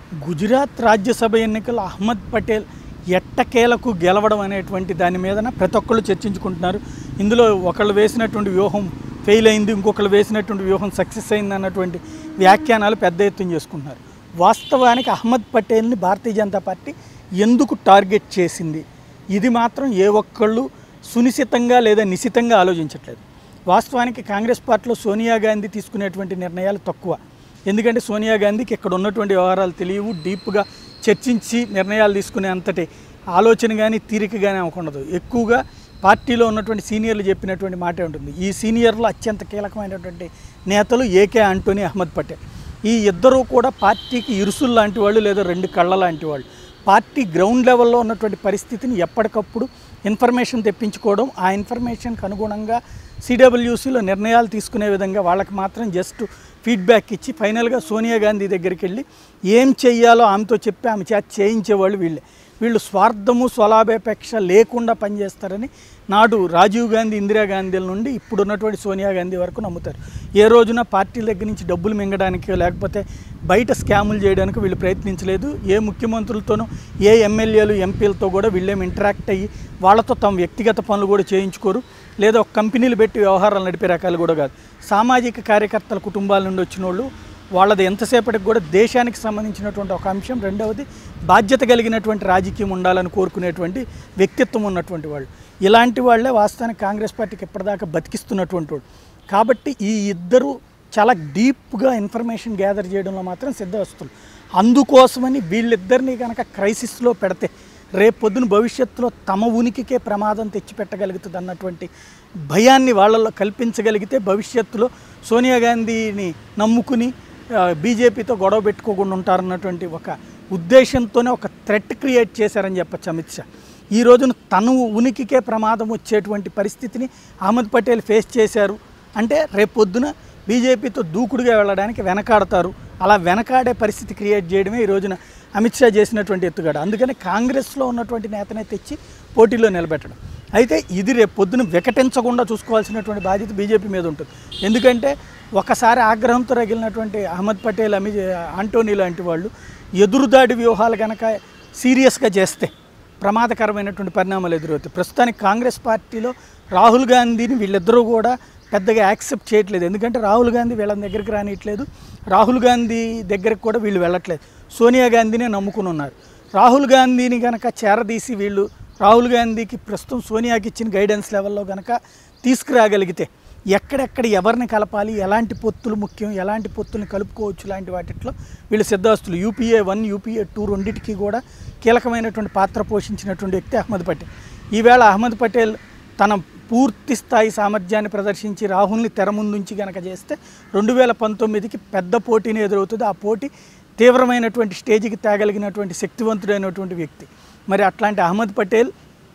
గుజరాత్ రాజ్యసభ ఎన్నికల్లో అహ్మద్ పటేల్ ఎట్టకేలకు గెలవడం అనేటువంటి దాని మీదన ప్రతి ఒక్కళ్ళు చర్చించుకుంటున్నారు ఇందులో ఒకళ్ళు వేసినటువంటి వ్యూహం ఫెయిల్ అయింది ఇంకొకళ్ళు వేసినటువంటి వ్యూహం సక్సెస్ అయింది అన్నటువంటి వ్యాఖ్యానాలు పెద్ద ఎత్తున చేసుకుంటున్నారు వాస్తవానికి అహ్మద్ పటేల్ని భారతీయ జనతా పార్టీ ఎందుకు టార్గెట్ చేసింది ఇది మాత్రం ఏ ఒక్కళ్ళు సునిశితంగా లేదా నిశితంగా ఆలోచించట్లేదు వాస్తవానికి కాంగ్రెస్ పార్టీలో సోనియా గాంధీ తీసుకునేటువంటి నిర్ణయాలు తక్కువ ఎందుకంటే సోనియా గాంధీకి ఇక్కడ ఉన్నటువంటి వ్యవహారాలు తెలియవు డీప్గా చర్చించి నిర్ణయాలు తీసుకునే అంతటి ఆలోచన కానీ తీరిక కానీ ఉండదు ఎక్కువగా పార్టీలో ఉన్నటువంటి సీనియర్లు చెప్పినటువంటి మాటే ఉంటుంది ఈ సీనియర్లు అత్యంత కీలకమైనటువంటి నేతలు ఏకే ఆంటోనీ అహ్మద్ పటేల్ ఈ ఇద్దరూ కూడా పార్టీకి ఇరుసులు లాంటి వాళ్ళు లేదా రెండు కళ్ళ లాంటి వాళ్ళు పార్టీ గ్రౌండ్ లెవెల్లో ఉన్నటువంటి పరిస్థితిని ఎప్పటికప్పుడు ఇన్ఫర్మేషన్ తెప్పించుకోవడం ఆ ఇన్ఫర్మేషన్కి అనుగుణంగా సిడబ్ల్యూసీలో నిర్ణయాలు తీసుకునే విధంగా వాళ్ళకి మాత్రం జస్ట్ ఫీడ్బ్యాక్ ఇచ్చి ఫైనల్గా సోనియా గాంధీ దగ్గరికి వెళ్ళి ఏం చెయ్యాలో ఆమెతో చెప్పి ఆమె చేత చేయించేవాళ్ళు వీళ్ళే వీళ్ళు స్వార్థము స్వలాభాపేక్ష లేకుండా పనిచేస్తారని నాడు రాజీవ్ గాంధీ ఇందిరాగాంధీల నుండి ఇప్పుడున్నటువంటి సోనియా గాంధీ వరకు నమ్ముతారు ఏ రోజున పార్టీల దగ్గర నుంచి డబ్బులు మింగడానికి లేకపోతే బయట స్కాములు చేయడానికి వీళ్ళు ప్రయత్నించలేదు ఏ ముఖ్యమంత్రులతోనూ ఏ ఎమ్మెల్యేలు ఎంపీలతో కూడా వీళ్ళేం ఇంటరాక్ట్ అయ్యి వాళ్ళతో తమ వ్యక్తిగత పనులు కూడా చేయించుకోరు లేదా ఒక కంపెనీలు పెట్టి వ్యవహారాలు నడిపే రకాలు కూడా కాదు సామాజిక కార్యకర్తల కుటుంబాల నుండి వచ్చిన వాళ్ళు వాళ్ళది ఎంతసేపటికి కూడా దేశానికి సంబంధించినటువంటి ఒక అంశం రెండవది బాధ్యత కలిగినటువంటి రాజకీయం ఉండాలని కోరుకునేటువంటి వ్యక్తిత్వం ఉన్నటువంటి వాళ్ళు ఇలాంటి వాళ్ళే వాస్తవానికి కాంగ్రెస్ పార్టీకి ఇప్పటిదాకా బతికిస్తున్నటువంటి వాళ్ళు కాబట్టి ఈ ఇద్దరు చాలా డీప్గా ఇన్ఫర్మేషన్ గ్యాదర్ చేయడంలో మాత్రం సిద్ధవస్తులు అందుకోసమని వీళ్ళిద్దరినీ కనుక క్రైసిస్లో పెడితే రేపు పొద్దున భవిష్యత్తులో తమ ఉనికికే ప్రమాదం తెచ్చిపెట్టగలుగుతుంది అన్నటువంటి భయాన్ని వాళ్ళల్లో కల్పించగలిగితే భవిష్యత్తులో సోనియా గాంధీని నమ్ముకుని ఆ, బీజేపీతో గొడవ పెట్టుకోకుండా ఉంటారన్నటువంటి ఒక ఉద్దేశంతోనే ఒక థ్రెట్ క్రియేట్ చేశారని చెప్పచ్చు అమిత్ షా ఈ రోజున తను ఉనికికే ప్రమాదం వచ్చేటువంటి పరిస్థితిని అహ్మద్ పటేల్ ఫేస్ చేశారు అంటే రేపొద్దున బీజేపీతో దూకుడుగా వెళ్ళడానికి వెనకాడతారు అలా వెనకాడే పరిస్థితి క్రియేట్ చేయడమే ఈ రోజున అమిత్ షా చేసినటువంటి ఎత్తుగడ అందుకని కాంగ్రెస్లో ఉన్నటువంటి నేతనే తెచ్చి పోటీలో నిలబెట్టడం అయితే ఇది రేపు పొద్దున వికటించకుండా చూసుకోవాల్సినటువంటి బాధ్యత బీజేపీ మీద ఉంటుంది ఎందుకంటే ఒకసారి ఆగ్రహంతో రగిలినటువంటి అహ్మద్ పటేల్ అమి ఆంటోనీ లాంటి వాళ్ళు ఎదురుదాడి వ్యూహాలు కనుక సీరియస్గా చేస్తే ప్రమాదకరమైనటువంటి పరిణామాలు ఎదురవుతాయి ప్రస్తుతానికి కాంగ్రెస్ పార్టీలో రాహుల్ గాంధీని వీళ్ళిద్దరూ కూడా పెద్దగా యాక్సెప్ట్ చేయట్లేదు ఎందుకంటే రాహుల్ గాంధీ వీళ్ళ దగ్గరికి రానియట్లేదు రాహుల్ గాంధీ దగ్గరికి కూడా వీళ్ళు వెళ్ళట్లేదు సోనియా గాంధీనే నమ్ముకుని ఉన్నారు రాహుల్ గాంధీని కనుక చేరదీసి వీళ్ళు రాహుల్ గాంధీకి ప్రస్తుతం సోనియాకి ఇచ్చిన గైడెన్స్ లెవెల్లో కనుక తీసుకురాగలిగితే ఎక్కడెక్కడ ఎవరిని కలపాలి ఎలాంటి పొత్తులు ముఖ్యం ఎలాంటి పొత్తుల్ని కలుపుకోవచ్చు లాంటి వాటిట్లో వీళ్ళు సిద్ధాస్తులు యూపీఏ వన్ యూపీఏ టూ రెండింటికి కూడా కీలకమైనటువంటి పాత్ర పోషించినటువంటి వ్యక్తి అహ్మద్ పటేల్ ఈవేళ అహ్మద్ పటేల్ తన పూర్తి స్థాయి సామర్థ్యాన్ని ప్రదర్శించి రాహుల్ని తెర ముందుంచి గనక చేస్తే రెండు వేల పంతొమ్మిదికి పెద్ద పోటీని ఎదురవుతుంది ఆ పోటీ తీవ్రమైనటువంటి స్టేజ్కి తేగలిగినటువంటి శక్తివంతుడైనటువంటి వ్యక్తి మరి అట్లాంటి అహ్మద్ పటేల్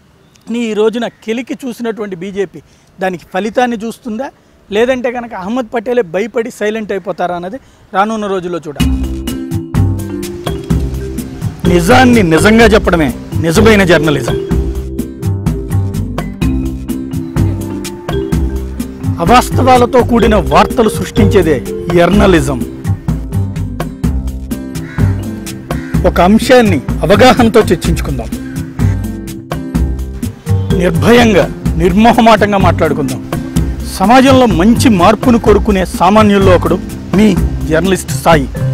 ని ఈ రోజున కెలికి చూసినటువంటి బీజేపీ దానికి ఫలితాన్ని చూస్తుందా లేదంటే కనుక అహ్మద్ పటేలే భయపడి సైలెంట్ అయిపోతారా అన్నది రానున్న రోజుల్లో చూడాలి నిజాన్ని నిజంగా చెప్పడమే నిజమైన జర్నలిజం అవాస్తవాలతో కూడిన వార్తలు సృష్టించేదే జర్నలిజం ఒక అంశాన్ని అవగాహనతో చర్చించుకుందాం నిర్భయంగా నిర్మోహమాటంగా మాట్లాడుకుందాం సమాజంలో మంచి మార్పును కోరుకునే సామాన్యుల్లో ఒకడు మీ జర్నలిస్ట్ సాయి